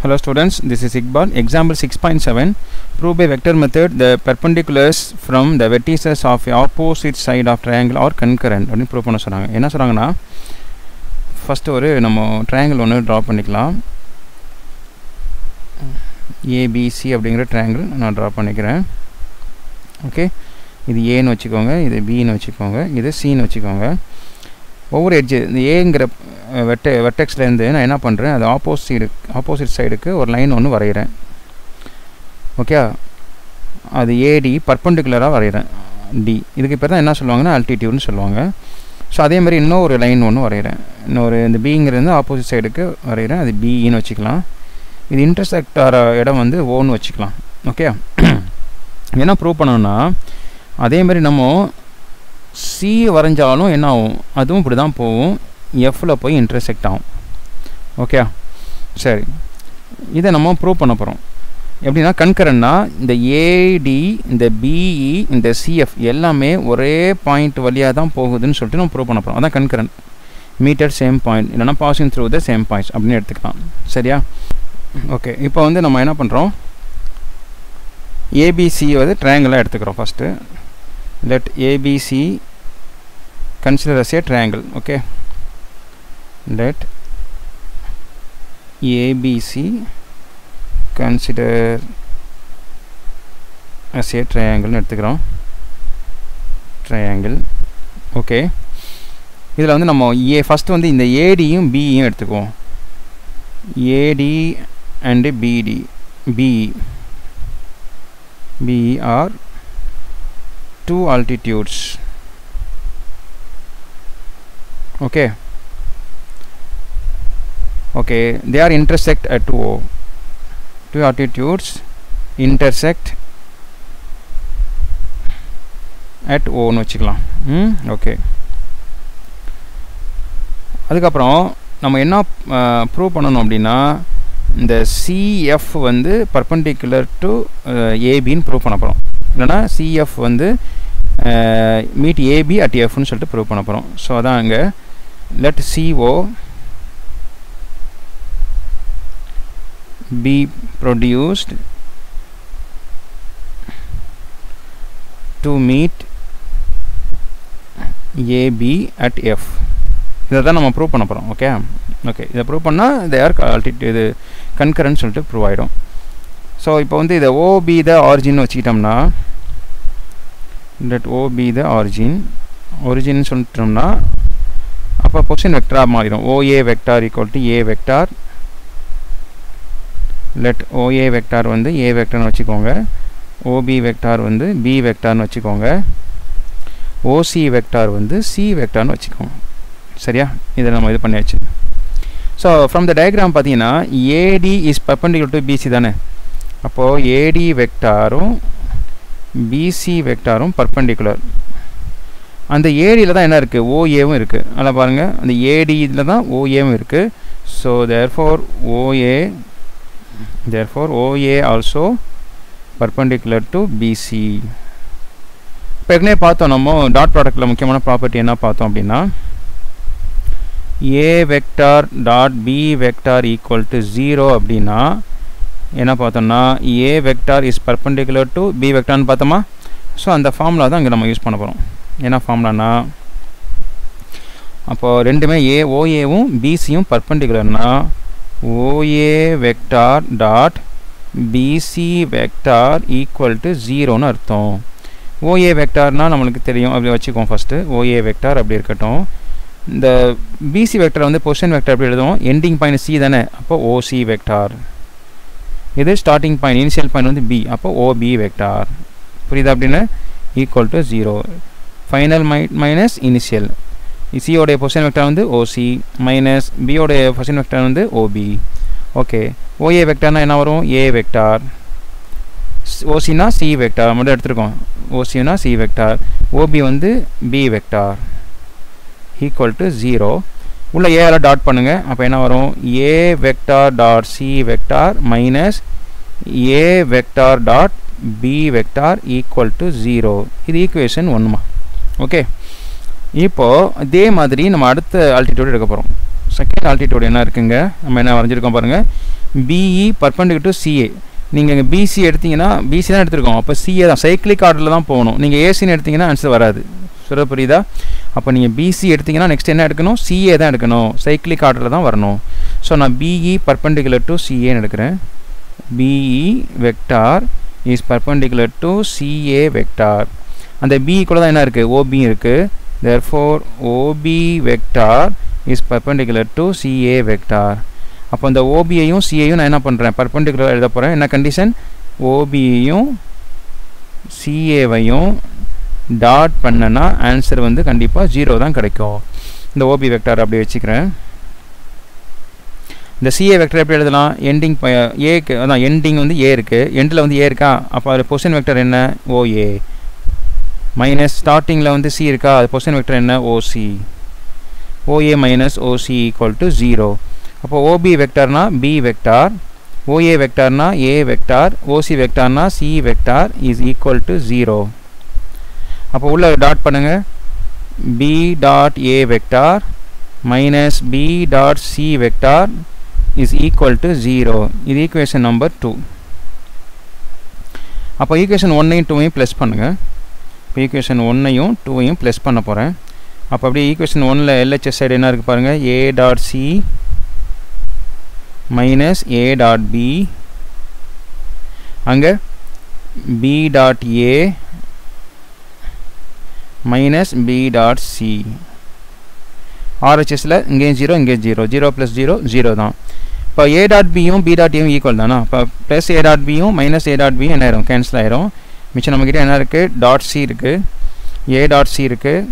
Hello students, this is Iqbal. Example 6.7. Prove by vector method the perpendiculars from the vertices of a opposite side of triangle are concurrent அப்படின்னு prove பண்ண சொன்னாங்க என்ன சொல்கிறாங்கன்னா first ஒரு நம்ம triangle ஒன்று draw பண்ணிக்கலாம் ஏபிசி அப்படிங்கிற ட்ரையாங்கிள் நான் ட்ரா பண்ணிக்கிறேன் ஓகே இது ஏன்னு வச்சுக்கோங்க இது பின்னு வச்சுக்கோங்க இது சின்னு வச்சுக்கோங்க ஒவ்வொரு எட்ஜு இந்த ஏங்கிற வெட்ட வெட்டெக்ஸ்லேருந்து நான் என்ன பண்ணுறேன் அது ஆப்போசிட் ஆப்போசிட் சைடுக்கு ஒரு லைன் ஒன்று வரைகிறேன் ஓகே அது ஏடி பர்பண்டிகுலராக வரைகிறேன் டி இதுக்கு பேர் தான் என்ன சொல்லுவாங்கன்னா அல்டிடியூட்னு சொல்லுவாங்க ஸோ அதே மாதிரி இன்னும் ஒரு லைன் ஒன்று வரைகிறேன் இன்னொரு இந்த பிங்கிறது ஆப்போசிட் சைடுக்கு வரைகிறேன் அது பிஇன்னு வச்சுக்கலாம் இது இன்டர்செக்ட் ஆகிற இடம் வந்து ஓன்னு வச்சுக்கலாம் ஓகே என்ன ப்ரூவ் பண்ணணும்னா அதே மாதிரி நம்ம சி வரைஞ்சாலும் என்ன ஆகும் அதுவும் இப்படி தான் போகும் எஃப்பில் போய் இன்டர்செக்ட் ஆகும் ஓகே சரி இதை நம்ம ப்ரூவ் பண்ண போகிறோம் எப்படின்னா கண்கரன்னா இந்த ஏடி இந்த பிஇ இந்த சிஎஃப் எல்லாமே ஒரே பாயிண்ட் வழியாக தான் போகுதுன்னு சொல்லிட்டு நம்ம ப்ரூவ் பண்ண போகிறோம் அதான் கண்கரண்ட் மீட்டர் சேம் பாயிண்ட் இல்லைனா passing through the same points அப்படின்னு எடுத்துக்கலாம் சரியா ஓகே இப்போ வந்து நம்ம என்ன பண்ணுறோம் ஏபிசி வந்து ட்ரையாங்கிளாக எடுத்துக்கிறோம் first let ABC consider as a triangle okay let ABC consider as a triangle எடுத்துக்கிறோம் triangle ஓகே இதில் வந்து நம்ம ஏ ஃபஸ்ட்டு வந்து இந்த ஏடியும் பியும் எடுத்துக்குவோம் AD and BD BE BE are two altitudes okay okay they are intersect at o two altitudes intersect at o னு வச்சுக்கலாம் ம் ஓகே அதுக்கப்புறம் நம்ம என்ன ப்ரூவ் பண்ணணும் அப்படின்னா இந்த சிஎஃப் வந்து பர்பண்டிகுலர் டு ஏபின்னு ப்ரூவ் பண்ண போகிறோம் இல்லைனா சிஎஃப் வந்து மீட் ஏபி அட் எஃப்னு சொல்லிட்டு ப்ரூவ் பண்ண போகிறோம் ஸோ அதான் அங்கே let CO be produced to meet AB at F இதை தான் நம்ம ப்ரூவ் பண்ண போகிறோம் ஓகே ஓகே இதை ப்ரூவ் பண்ணால் இது யார் ஆல்டிட் இது கன்கரன்ட் சொல்லிட்டு ப்ரூவ் ஆகிடும் ஸோ இப்போ வந்து இதை ஓபி த ஆரிஜின் வச்சுக்கிட்டோம்னா let O be the origin origin சொல்லிட்டோம்னா அப்போ பொசிஷன் வெக்டராக மாறிடும் OA vector equal to A vector let OA vector வந்து ஏ வெக்டார்னு வச்சுக்கோங்க ஓபி வெக்டார் வந்து பி வெக்டார்னு வச்சுக்கோங்க ஓசி வெக்டார் வந்து சி வெக்டார்னு வச்சுக்கோங்க சரியா இதை நம்ம இது பண்ணியாச்சு ஸோ ஃப்ரம் த டயக்ராம் பார்த்தீங்கன்னா AD is perpendicular to BC தானே அப்போது ஏடி வெக்டாரும் பிசி வெக்டாரும் பர்பண்டிகுலர் அந்த ஏடியில் தான் என்ன இருக்குது ஓஏவும் இருக்குது அதில் பாருங்கள் அந்த ஏடியில் தான் ஓஏவும் இருக்குது so therefore OA therefore OA also perpendicular to BC இப்போ ஏற்கனவே பார்த்தோம் நம்ம டாட் ப்ராடக்ட்டில் முக்கியமான ப்ராப்பர்ட்டி என்ன பார்த்தோம் அப்படின்னா A vector dot B vector equal to zero அப்படின்னா என்ன பார்த்தோம்னா A vector is perpendicular to B வெக்டார்னு பார்த்தோமா ஸோ அந்த ஃபார்முலா தான் இங்கே நம்ம யூஸ் பண்ண போகிறோம் என்ன ஃபார்முலானா அப்போது ரெண்டுமே ஏ ஓஏவும் பிசியும் பர்பண்டிகுலர்னா OA vector dot BC vector equal to ஜீரோன்னு அர்த்தம் ஓஏ வெக்டார்னால் நம்மளுக்கு தெரியும் அப்படி வச்சுக்கோம் ஃபஸ்ட்டு ஓஏ வெக்டார் அப்படி இருக்கட்டும் இந்த பிசி வெக்டார் வந்து பொசிஷன் வெக்டார் எப்படி எழுதுவோம் எண்டிங் பாயிண்ட் சி தானே அப்போ ஓசி வெக்டார் இது ஸ்டார்டிங் பாயிண்ட் இனிஷியல் பாயிண்ட் வந்து பி அப்போ ஓபி வெக்டார் புரியுதா அப்படின்னு ஈக்குவல் டு ஜீரோ ஃபைனல் மை மைனஸ் இனிஷியல் சியோடைய பொசிஷன் வெக்டார் வந்து ஓசி மைனஸ் பியோடைய பொசிஷன் வெக்டார் வந்து ஓபி ஓகே ஓஏ வெக்டார்னா என்ன வரும் ஏ வெக்டார் ஓசினா சி வெக்டார் மட்டும் எடுத்துருக்கோம் ஓசினா சி வெக்டார் ஓபி வந்து B vector equal to zero உள்ள ஏல டாட் பண்ணுங்கள் அப்போ என்ன வரும் A vector dot C vector minus A vector dot B vector equal to zero இது ஈக்குவேஷன் ஒன்றுமா ஓகே இப்போது இதே மாதிரி நம்ம அடுத்த ஆல்டிடியூட் எடுக்க போகிறோம் செகண்ட் ஆல்டிடியூட் என்ன இருக்குங்க நம்ம என்ன வரைஞ்சிருக்கோம் பாருங்கள் பிஇ பர்பண்டிகுலர் டு சிஏ நீங்கள் இங்கே பிசி எடுத்தீங்கன்னா பிசி தான் எடுத்திருக்கோம் அப்போ சிஏ தான் சைக்கிளிக் ஆர்டரில் தான் போகணும் நீங்கள் ஏசின்னு எடுத்தீங்கன்னா ஆன்சர் வராது சொல்ல புரியுதா அப்போ நீங்கள் பிசி எடுத்தீங்கன்னா நெக்ஸ்ட் என்ன எடுக்கணும் சிஏ தான் எடுக்கணும் சைக்கிளிக் ஆர்டரில் தான் வரணும் ஸோ நான் பிஇ பர்பண்டிகுலர் டு சிஏன்னு எடுக்கிறேன் BE vector is perpendicular to CA vector அந்த பிக்குள்ள தான் என்ன இருக்குது ஓபி இருக்குது therefore OB vector is perpendicular to CA vector அப்போ இந்த ஓபியையும் சிஏயும் நான் என்ன பண்ணுறேன் பர்பண்டிகுலர் எழுத போகிறேன் என்ன கண்டிஷன் ஓபியையும் சிஏவையும் டாட் பண்ணனா ஆன்சர் வந்து கண்டிப்பாக ஜீரோ தான் கிடைக்கும் இந்த ஓபி வெக்டார் அப்படி வச்சுக்கிறேன் இந்த சிஏ வெக்டர் எப்படி எழுதலாம் எண்டிங் ஏக்கு அதான் எண்டிங் வந்து ஏ இருக்குது எண்டில் வந்து ஏ இருக்கா அப்போ அது பொசிஷன் வெக்டர் என்ன ஓஏ மைனஸ் ஸ்டார்டிங்கில் வந்து சி இருக்கா அது பொசிஷன் வெக்டர் என்ன OC OA minus OC equal to zero அப்போ ஓபி வெக்டார்னா பி வெக்டார் ஓஏ வெக்டார்னா ஏ வெக்டார் ஓசி வெக்டார்னா C vector is equal to zero அப்போ உள்ள டாட் பண்ணுங்க B dot A vector minus B dot C vector is equal to zero இது equation number two அப்போ equation ஒன்னையும் டூவையும் ப்ளஸ் பண்ணுங்கள் இப்போ ஈக்குவேஷன் ஒன்னையும் டூவையும் ப்ளஸ் பண்ண போகிறேன் அப்போ அப்படியே ஈக்குவேஷன் ஒன்னில் எல்ஹெச்எஸ் சைடு என்ன இருக்குது பாருங்கள் A dot C minus A dot B அங்கே B dot A minus B dot C ஆர்ஹெச்எஸில் இங்கேயும் ஜீரோ இங்கேயும் zero zero plus zero zero தான் இப்போ ஏ டாட் பியும் பி டாட் ஏவும் ஈக்குவல் தானா இப்போ ப்ளஸ் ஏ டாட் பியும் மைனஸ் ஏ டாட் பியும் என்ன ஆயிரும் கேன்சல் ஆயிரும் மிச்சம் நம்மக்கிட்ட என்ன இருக்குது டாட் சி இருக்குது ஏ டாட் சி இருக்குது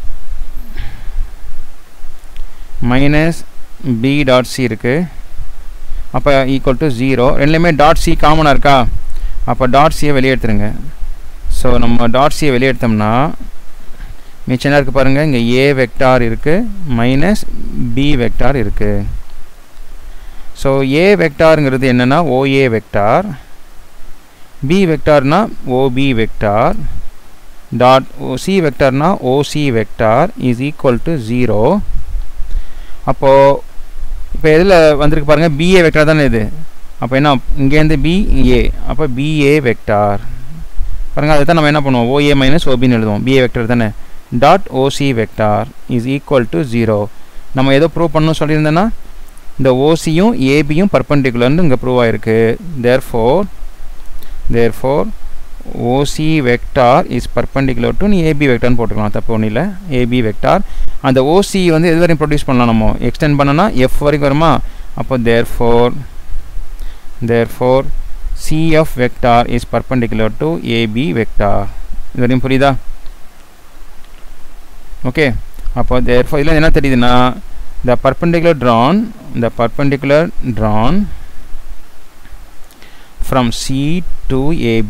மைனஸ் பி டாட் சி இருக்குது அப்போ ஈக்குவல் டு ஜீரோ ரெண்டுலேயுமே டாட் சி காமனாக இருக்கா அப்போ டாட் சியை வெளியே எடுத்துருங்க ஸோ நம்ம டாட் சியை வெளியே எடுத்தோம்னா மிச்சம் என்ன இருக்குது பாருங்கள் இங்கே ஏ வெக்டார் இருக்குது மைனஸ் பி வெக்டார் இருக்குது ஸோ ஏ வெக்டாருங்கிறது என்னென்னா ஓஏ வெக்டார் பி வெக்டார்னா ஓபி வெக்டார் டாட் சி வெக்டார்னா OC vector is equal to zero அப்போது இப்போ எதில் வந்திருக்கு பாருங்கள் பிஏ வெக்டார் தானே இது அப்போ என்ன இங்கேருந்து பி ஏ அப்போ பிஏ வெக்டார் பாருங்கள் அதை தான் நம்ம என்ன பண்ணுவோம் ஓஏ மைனஸ் ஓபின்னு எழுதுவோம் பிஏ வெக்டார் தானே dot OC vector is equal to zero நம்ம ஏதோ ப்ரூவ் பண்ணணும் சொல்லியிருந்தேன்னா இந்த ஓசியும் ஏபியும் பர்பண்டிகுலர்னு இங்கே ப்ரூவ் ஆகிருக்கு therefore therefore OC vector is perpendicular to நீ ஏபி வெக்டார்னு போட்டுக்கலாம் தப்பு ஒன்றும் இல்லை ஏபி வெக்டார் அந்த ஓசி வந்து எது வரையும் ப்ரொடியூஸ் பண்ணலாம் நம்ம எக்ஸ்டெண்ட் பண்ணனா எஃப் வரைக்கும் வருமா அப்போ therefore therefore CF vector is perpendicular to AB vector இது வரையும் புரியுதா ஓகே அப்போ தேர் ஃபோர் இதில் என்ன தெரியுதுன்னா the perpendicular drawn the perpendicular drawn from C to AB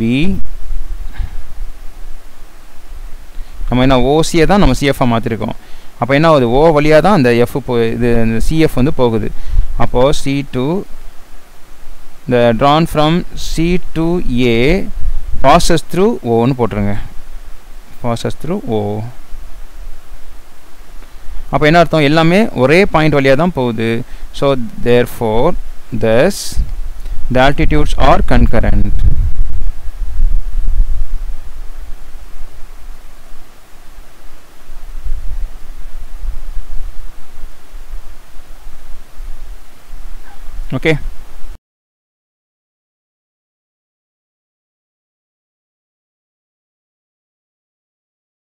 நம்ம என்ன ஓசியை தான் நம்ம சிஎஃபாக மாற்றிருக்கோம் அப்போ என்ன ஆகுது ஓ வழியாக தான் அந்த எஃப் போ இது இந்த சிஎஃப் வந்து போகுது அப்போது சி டு இந்த drawn from C to A passes through ஓன்னு போட்டுருங்க பாசஸ் த்ரூ ஓ அப்போ என்ன அர்த்தம் எல்லாமே ஒரே பாயிண்ட் வழியாக தான் போகுது so therefore thus the altitudes are concurrent okay